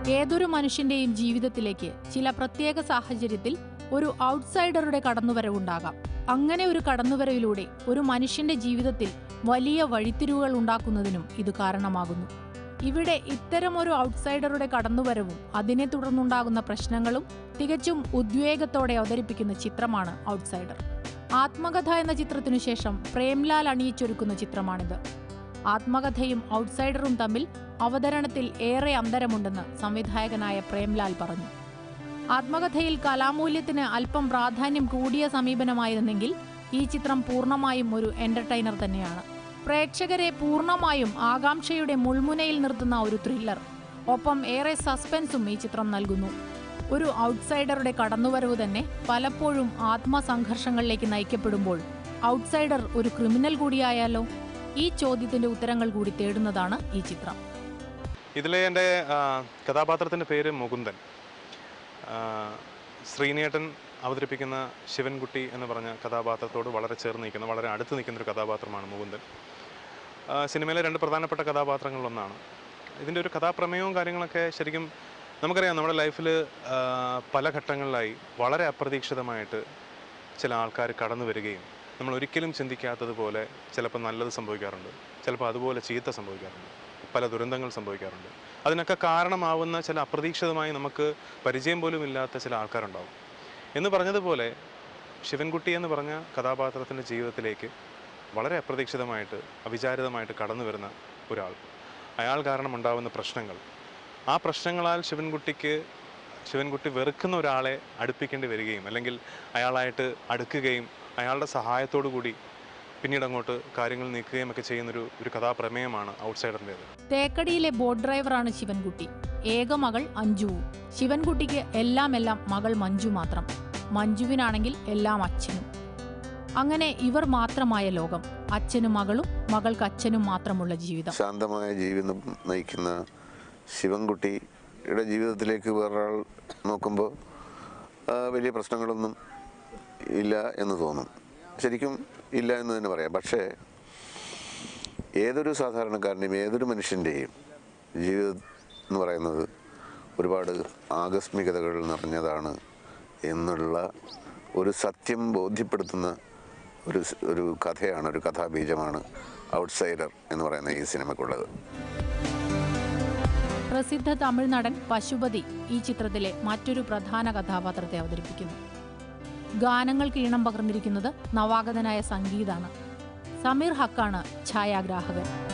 ഏതൊരു മനുഷ്യന്റെയും ജീവിതത്തിലേക്ക് ചില പ്രത്യേക സാഹചര്യത്തിൽ ഒരു ഔട്ട്സൈഡറുടെ കടന്നുവരവുണ്ടാകാം അങ്ങനെ ഒരു കടന്നുവരവിലൂടെ ഒരു മനുഷ്യന്റെ ജീവിതത്തിൽ വലിയ വഴിത്തിരിവുകൾ ഉണ്ടാക്കുന്നതിനും ഇത് കാരണമാകുന്നു ഇവിടെ ഇത്തരമൊരു ഔട്ട്സൈഡറുടെ കടന്നുവരവും അതിനെ തുടർന്നുണ്ടാകുന്ന പ്രശ്നങ്ങളും തികച്ചും ഉദ്വേഗത്തോടെ അവതരിപ്പിക്കുന്ന ചിത്രമാണ് ഔട്ട്സൈഡർ ആത്മകഥ എന്ന ചിത്രത്തിനു ശേഷം പ്രേംലാൽ അണിയിച്ചൊരുക്കുന്ന ചിത്രമാണിത് ആത്മകഥയും ഔട്ട്സൈഡറും തമ്മിൽ അവതരണത്തിൽ ഏറെ അന്തരമുണ്ടെന്ന് സംവിധായകനായ പ്രേംലാൽ പറഞ്ഞു ആത്മകഥയിൽ കലാമൂല്യത്തിന് അല്പം പ്രാധാന്യം കൂടിയ സമീപനമായിരുന്നെങ്കിൽ ഈ ചിത്രം പൂർണ്ണമായും ഒരു എന്റർടൈനർ തന്നെയാണ് പ്രേക്ഷകരെ പൂർണ്ണമായും ആകാംക്ഷയുടെ മുൾമുനയിൽ നിർത്തുന്ന ഒരു ത്രില്ലർ ഒപ്പം ഏറെ സസ്പെൻസും ഈ ചിത്രം നൽകുന്നു ഒരു ഔട്ട്സൈഡറുടെ കടന്നുവരവ് തന്നെ പലപ്പോഴും ആത്മസംഘർഷങ്ങളിലേക്ക് നയിക്കപ്പെടുമ്പോൾ ഔട്ട്സൈഡർ ഒരു ക്രിമിനൽ കൂടിയായാലോ ഈ ചോദ്യത്തിന്റെ ഉത്തരങ്ങൾ കൂടി തേടുന്നതാണ് ഈ ചിത്രം ഇതിലെ എൻ്റെ ആ, കഥാപാത്രത്തിൻ്റെ പേര് മുകുന്ദൻ ആ, ശ്രീനേട്ടൻ അവതരിപ്പിക്കുന്ന ശിവൻകുട്ടി എന്ന് പറഞ്ഞ കഥാപാത്രത്തോട് വളരെ ചേർന്ന് നിൽക്കുന്ന വളരെ അടുത്ത് നിൽക്കുന്ന ഒരു കഥാപാത്രമാണ് മുകുന്ദൻ ആ, സിനിമയിലെ രണ്ട് പ്രധാനപ്പെട്ട കഥാപാത്രങ്ങളിലൊന്നാണ് ഇതിൻ്റെ ഒരു കഥാപ്രമേയവും കാര്യങ്ങളൊക്കെ ശരിക്കും നമുക്കറിയാം നമ്മുടെ ലൈഫിൽ പല ഘട്ടങ്ങളിലായി വളരെ അപ്രതീക്ഷിതമായിട്ട് ചില ആൾക്കാർ കടന്നു വരികയും നമ്മൾ ഒരിക്കലും ചിന്തിക്കാത്തതുപോലെ ചിലപ്പോൾ നല്ലത് സംഭവിക്കാറുണ്ട് ചിലപ്പോൾ അതുപോലെ ചീത്ത സംഭവിക്കാറുണ്ട് പല ദുരന്തങ്ങൾ സംഭവിക്കാറുണ്ട് അതിനൊക്കെ കാരണമാവുന്ന ചില അപ്രതീക്ഷിതമായി നമുക്ക് പരിചയം പോലും ഇല്ലാത്ത ചില ആൾക്കാരുണ്ടാവും എന്ന് പറഞ്ഞതുപോലെ ശിവൻകുട്ടി എന്ന് പറഞ്ഞ കഥാപാത്രത്തിൻ്റെ ജീവിതത്തിലേക്ക് വളരെ അപ്രതീക്ഷിതമായിട്ട് അവിചാരിതമായിട്ട് കടന്നു വരുന്ന ഒരാൾ അയാൾ കാരണം ഉണ്ടാവുന്ന പ്രശ്നങ്ങൾ ആ പ്രശ്നങ്ങളാൽ ശിവൻകുട്ടിക്ക് ശിവൻകുട്ടി വെറുക്കുന്ന ഒരാളെ അടുപ്പിക്കേണ്ടി വരികയും അല്ലെങ്കിൽ അയാളായിട്ട് അടുക്കുകയും അയാളുടെ സഹായത്തോടു കൂടി പിന്നീട് അങ്ങോട്ട് കാര്യങ്ങൾ നീക്കുകയും ഒക്കെ ചെയ്യുന്നൊരു ഒരു കഥാപ്രമേയമാണ് ഔട്ട്സൈഡറിൻ്റേത് തേക്കടിയിലെ ബോട്ട് ഡ്രൈവറാണ് ശിവൻകുട്ടി ഏക മകൾ അഞ്ജുവും ശിവൻകുട്ടിക്ക് എല്ലാം എല്ലാം മകൾ മഞ്ജു മാത്രം മഞ്ജുവിനാണെങ്കിൽ എല്ലാം അച്ഛനും അങ്ങനെ ഇവർ മാത്രമായ ലോകം അച്ഛനും മകളും മകൾക്ക് അച്ഛനും മാത്രമുള്ള ജീവിതം ശാന്തമായ ജീവിതം നയിക്കുന്ന ശിവൻകുട്ടിയുടെ ജീവിതത്തിലേക്ക് വേറൊരാൾ നോക്കുമ്പോൾ ആ, വലിയ പ്രശ്നങ്ങളൊന്നും ഇല്ല എന്ന് തോന്നും ശരിക്കും ഇല്ല എന്ന് തന്നെ പറയാം പക്ഷേ ഏതൊരു സാധാരണക്കാരൻ്റെയും ഏതൊരു മനുഷ്യൻ്റെയും ജീവിതം എന്ന് പറയുന്നത് ഒരുപാട് ആകസ്മികതകൾ നിറഞ്ഞതാണ് എന്നുള്ള ഒരു സത്യം ബോധ്യപ്പെടുത്തുന്ന ഒരു സ്- ഒരു കഥയാണ് ഒരു കഥാബീജമാണ് ഔട്ട്സൈഡർ എന്ന് പറയുന്ന ഈ സിനിമയ്ക്കുള്ളത് പ്രസിദ്ധ തമിഴ് നടൻ പശുപതി ഈ ചിത്രത്തിലെ മറ്റൊരു പ്രധാന കഥാപാത്രത്തെ അവതരിപ്പിക്കുന്നു ഗാനങ്ങൾക്ക് ഈണം പകർന്നിരിക്കുന്നത് നവാഗതനായ സംഗീതാണ് സമീർ ഹക്കാണ് ഛായാഗ്രാഹകൻ